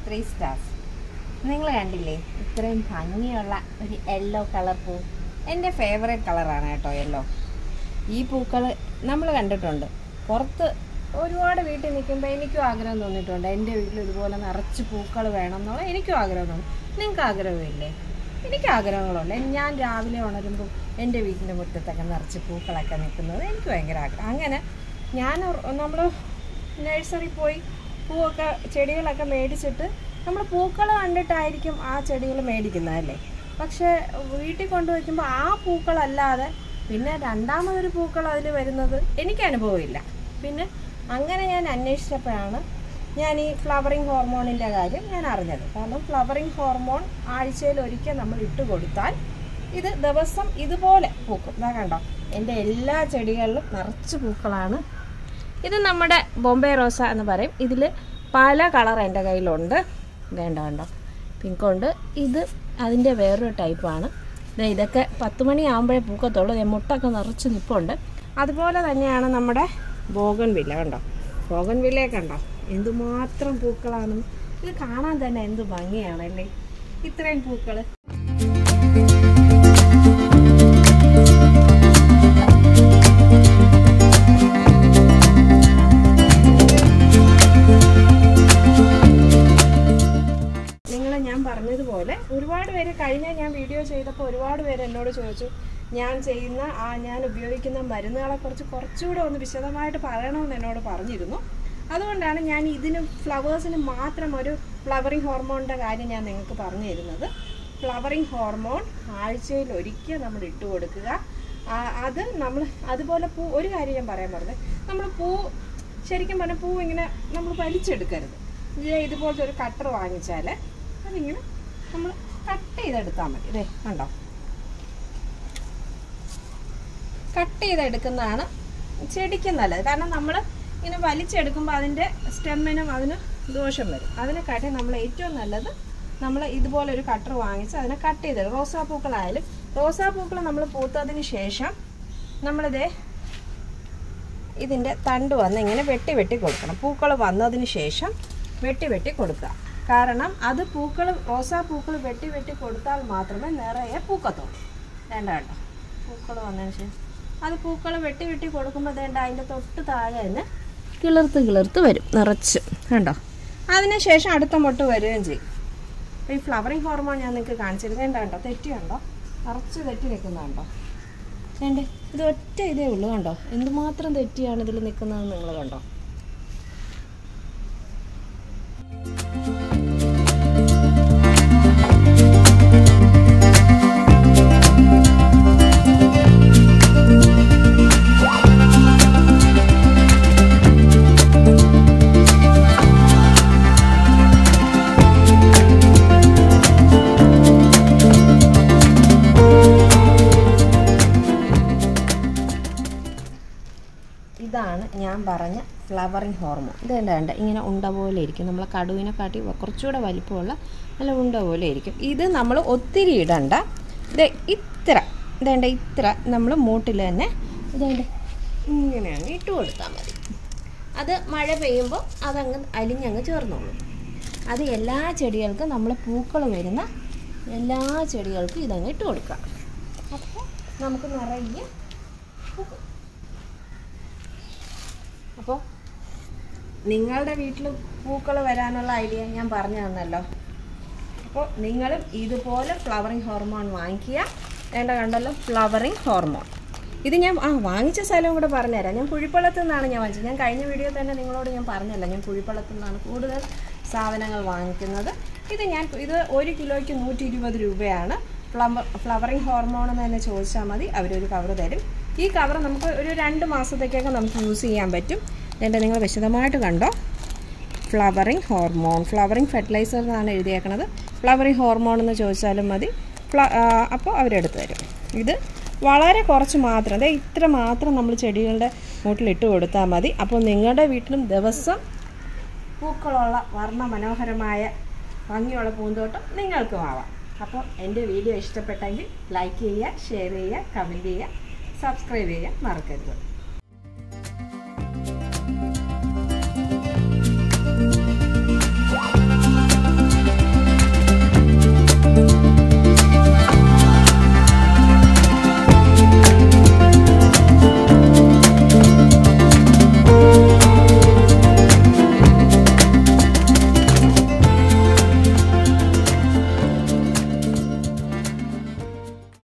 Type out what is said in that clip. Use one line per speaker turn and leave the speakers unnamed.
three stars നിങ്ങൾ കണ്ടില്ലേ ഇത്രയും ഭംഗിയുള്ള ഒരു യെല്ലോ കളർ പൂ എൻ്റെ ഫേവറേറ്റ് കളറാണ് കേട്ടോ യെല്ലോ ഈ പൂക്കൾ നമ്മൾ കണ്ടിട്ടുണ്ട് പുറത്ത് ഒരുപാട് വീട്ടിൽ നിൽക്കുമ്പോൾ എനിക്കും ആഗ്രഹം തോന്നിയിട്ടുണ്ട് എൻ്റെ വീട്ടിൽ ഇതുപോലെ നിറച്ച് പൂക്കൾ വേണം എന്നുള്ള എനിക്കും ആഗ്രഹം തോന്നും നിങ്ങൾക്ക് ആഗ്രഹമില്ലേ എനിക്ക് ആഗ്രഹങ്ങളുണ്ട് ഞാൻ രാവിലെ ഉണരുമ്പോൾ എൻ്റെ വീട്ടിൻ്റെ മുറ്റത്തൊക്കെ നിറച്ച് പൂക്കളൊക്കെ നിൽക്കുന്നത് എനിക്ക് ഭയങ്കര ആഗ്രഹം അങ്ങനെ ഞാൻ നമ്മൾ നഴ്സറി പോയി പൂവൊക്കെ ചെടികളൊക്കെ മേടിച്ചിട്ട് നമ്മൾ പൂക്കൾ കണ്ടിട്ടായിരിക്കും ആ ചെടികൾ മേടിക്കുന്നതല്ലേ പക്ഷേ വീട്ടിൽ കൊണ്ടുവയ്ക്കുമ്പോൾ ആ പൂക്കളല്ലാതെ പിന്നെ രണ്ടാമതൊരു പൂക്കൾ അതിൽ വരുന്നത് എനിക്ക് അനുഭവമില്ല പിന്നെ അങ്ങനെ ഞാൻ അന്വേഷിച്ചപ്പോഴാണ് ഞാൻ ഈ ഫ്ലവറിങ് ഹോർമോണിൻ്റെ കാര്യം ഞാൻ അറിഞ്ഞത് കാരണം ഫ്ലവറിങ് ഹോർമോൺ ആഴ്ചയിൽ ഒരിക്കൽ നമ്മൾ ഇട്ട് കൊടുത്താൽ ഇത് ദിവസം ഇതുപോലെ പൂക്കും ഇതാ കണ്ടോ എൻ്റെ എല്ലാ ചെടികളിലും നിറച്ച് പൂക്കളാണ് ഇത് നമ്മുടെ ബോംബെ റോസ എന്ന് പറയും ഇതിൽ പല കളർ എൻ്റെ കയ്യിലുണ്ട് വേണ്ട കണ്ടോ പിങ്ക് ഉണ്ട് ഇത് അതിൻ്റെ വേറൊരു ടൈപ്പാണ് ദേ ഇതൊക്കെ പത്ത് മണി ആകുമ്പോഴേ പൂക്കത്തുള്ളൂ ദേ മുട്ടൊക്കെ നിറച്ച് നിൽപ്പുണ്ട് അതുപോലെ തന്നെയാണ് നമ്മുടെ ബോഗൻ വില്ല കണ്ടോ ബോഗൻ വില്ലയെ കണ്ടോ എന്തുമാത്രം പൂക്കളാണ് ഇത് കാണാൻ തന്നെ എന്ത് ഭംഗിയാണല്ലേ ഇത്രയും പൂക്കൾ നിങ്ങൾ ഞാൻ പറഞ്ഞതുപോലെ ഒരുപാട് പേര് കഴിഞ്ഞ ഞാൻ വീഡിയോ ചെയ്തപ്പോൾ ഒരുപാട് പേര് എന്നോട് ചോദിച്ചു ഞാൻ ചെയ്യുന്ന ആ ഞാൻ ഉപയോഗിക്കുന്ന മരുന്നുകളെ കുറിച്ച് കുറച്ചുകൂടെ ഒന്ന് വിശദമായിട്ട് പറയണമെന്ന് എന്നോട് പറഞ്ഞിരുന്നു അതുകൊണ്ടാണ് ഞാൻ ഇതിന് ഫ്ലവേഴ്സിന് മാത്രം ഒരു ഫ്ലവറിങ് ഹോർമോണിൻ്റെ കാര്യം ഞാൻ നിങ്ങൾക്ക് പറഞ്ഞു തരുന്നത് ഫ്ലവറിങ് ഹോർമോൺ ആഴ്ചയിൽ ഒരിക്കൽ നമ്മൾ ഇട്ട് കൊടുക്കുക ആ, അത് നമ്മൾ അതുപോലെ പൂ ഒരു കാര്യം ഞാൻ പറയാൻ പറഞ്ഞത് നമ്മൾ പൂ ശരിക്കും പറഞ്ഞാൽ പൂ ഇങ്ങനെ നമ്മൾ വലിച്ചെടുക്കരുത് ഇത് ഇതുപോലത്തെ ഒരു കട്ടർ വാങ്ങിച്ചാൽ അതിങ്ങനെ നമ്മൾ കട്ട് ചെയ്തെടുത്താൽ മതി ഇതേ കണ്ടോ കട്ട് ചെയ്തെടുക്കുന്നതാണ് ചെടിക്ക് നല്ലത് കാരണം നമ്മൾ ഇങ്ങനെ വലിച്ചെടുക്കുമ്പോൾ അതിൻ്റെ സ്റ്റെമ്മിനും അതിന് ദോഷം വരും അതിനെക്കാട്ടി നമ്മൾ ഏറ്റവും നല്ലത് നമ്മൾ ഇതുപോലെ ഒരു കട്ടർ വാങ്ങിച്ച് അതിനെ കട്ട് ചെയ്തെടുക്കും റോസാപ്പൂക്കളായാലും റോസാപ്പൂക്കൾ നമ്മൾ പൂത്തതിന് ശേഷം നമ്മളിതേ ഇതിൻ്റെ തണ്ട് വന്ന് ഇങ്ങനെ വെട്ടി വെട്ടി കൊടുക്കണം പൂക്കൾ വന്നതിന് ശേഷം വെട്ടി വെട്ടി കൊടുക്കുക കാരണം അത് പൂക്കൾ റോസാപ്പൂക്കൾ വെട്ടി വെട്ടി കൊടുത്താൽ മാത്രമേ നിറയെ പൂക്കത്തുള്ളൂ വേണ്ട കേട്ടോ പൂക്കൾ വന്നതിന് ശേഷം അത് പൂക്കൾ വെട്ടി വെട്ടി കൊടുക്കുമ്പോൾ വേണ്ട അതിൻ്റെ തൊട്ട് താഴെ തന്നെ കിളിർത്ത് കിളിർത്ത് വരും നിറച്ച് കണ്ടോ അതിനുശേഷം അടുത്ത മുട്ട് വരികയും ചെയ്യും അപ്പോൾ ഈ ഫ്ലവറിങ് ഹോർമോൺ ഞാൻ നിങ്ങൾക്ക് കാണിച്ചിരുന്നത് കണ്ടോ തെറ്റി കണ്ടോ നിറച്ച് തെറ്റി നിൽക്കുന്നുണ്ടോ വേണ്ടേ ഇത് ഒറ്റ ഇതേ ഉള്ളൂ കണ്ടോ എന്തുമാത്രം തെറ്റിയാണ് ഇതിൽ നിൽക്കുന്നതെന്ന് നിങ്ങൾ കണ്ടോ ഇതാണ് ഞാൻ പറഞ്ഞ ഫ്ലവറിങ് ഹോർമോൺ ഇത് വേണ്ട വേണ്ട ഇങ്ങനെ ഉണ്ട പോലെ ഇരിക്കും നമ്മളെ കടുവിനെ കാട്ടി കുറച്ചുകൂടെ വലിപ്പമുള്ള നല്ല ഉണ്ട പോലെ ഇരിക്കും ഇത് നമ്മൾ ഒത്തിരി ഇടണ്ട ഇത് ഇത്ര ഇതേണ്ട ഇത്ര നമ്മൾ മൂട്ടിൽ തന്നെ ഇതേണ്ട ഇങ്ങനെയാണ് ഇട്ട് കൊടുത്താൽ മതി അത് മഴ പെയ്യുമ്പോൾ അതങ്ങ് അലിഞ്ഞങ്ങ് ചേർന്നോളും അത് എല്ലാ ചെടികൾക്കും നമ്മൾ പൂക്കൾ വരുന്ന എല്ലാ ചെടികൾക്കും ഇതങ്ങ് ഇട്ട് കൊടുക്കാം അപ്പോൾ നമുക്ക് നിറയെ പൂക്കും അപ്പോൾ നിങ്ങളുടെ വീട്ടിൽ പൂക്കൾ വരാനുള്ള ഐഡിയ ഞാൻ പറഞ്ഞു തന്നല്ലോ അപ്പോൾ നിങ്ങളും ഇതുപോലെ ഫ്ലവറിങ് ഹോർമോൺ വാങ്ങിക്കുക വേണ്ട കണ്ടല്ലോ ഫ്ലവറിങ് ഹോർമോൺ ഇത് ഞാൻ ആ വാങ്ങിച്ച സ്ഥലവും കൂടെ പറഞ്ഞുതരാം ഞാൻ കുഴിപ്പള്ളത്തു നിന്നാണ് ഞാൻ വാങ്ങിച്ചത് ഞാൻ കഴിഞ്ഞ വീഡിയോ തന്നെ നിങ്ങളോട് ഞാൻ പറഞ്ഞല്ല ഞാൻ കുഴിപ്പള്ളത്തു നിന്നാണ് കൂടുതൽ സാധനങ്ങൾ വാങ്ങിക്കുന്നത് ഇത് ഞാൻ ഇത് ഒരു കിലോയ്ക്ക് നൂറ്റി ഇരുപത് രൂപയാണ് ഫ്ലവർ ഫ്ലവറിങ് ഹോർമോൺ എന്ന് തന്നെ ചോദിച്ചാൽ മതി അവരൊരു കവർ തരും ഈ കവർ നമുക്ക് ഒരു രണ്ട് മാസത്തേക്കൊക്കെ നമുക്ക് യൂസ് ചെയ്യാൻ പറ്റും എൻ്റെ നിങ്ങൾ വിശദമായിട്ട് കണ്ടോ ഫ്ലവറിങ് ഹോർമോൺ ഫ്ലവറിങ് ഫെർട്ടിലൈസർ എന്നാണ് എഴുതിയേക്കണത് ഫ്ലവറിങ് ഹോർമോൺ എന്ന് ചോദിച്ചാലും മതി ഫ്ല അപ്പോൾ അവരെടുത്ത് തരും ഇത് വളരെ കുറച്ച് മാത്രം അതായത് ഇത്ര മാത്രം നമ്മൾ ചെടികളുടെ മൂട്ടിലിട്ട് കൊടുത്താൽ മതി അപ്പോൾ നിങ്ങളുടെ വീട്ടിലും ദിവസം പൂക്കളുള്ള വർണ്ണ മനോഹരമായ ഭംഗിയുള്ള പൂന്തോട്ടം നിങ്ങൾക്കും ആവാം അപ്പോൾ എൻ്റെ വീഡിയോ ഇഷ്ടപ്പെട്ടെങ്കിൽ ലൈക്ക് ചെയ്യുക ഷെയർ ചെയ്യുക കമൻറ്റ് ചെയ്യുക സബ്സ്ക്രൈബ് ചെയ്യാൻ മറക്കരുത്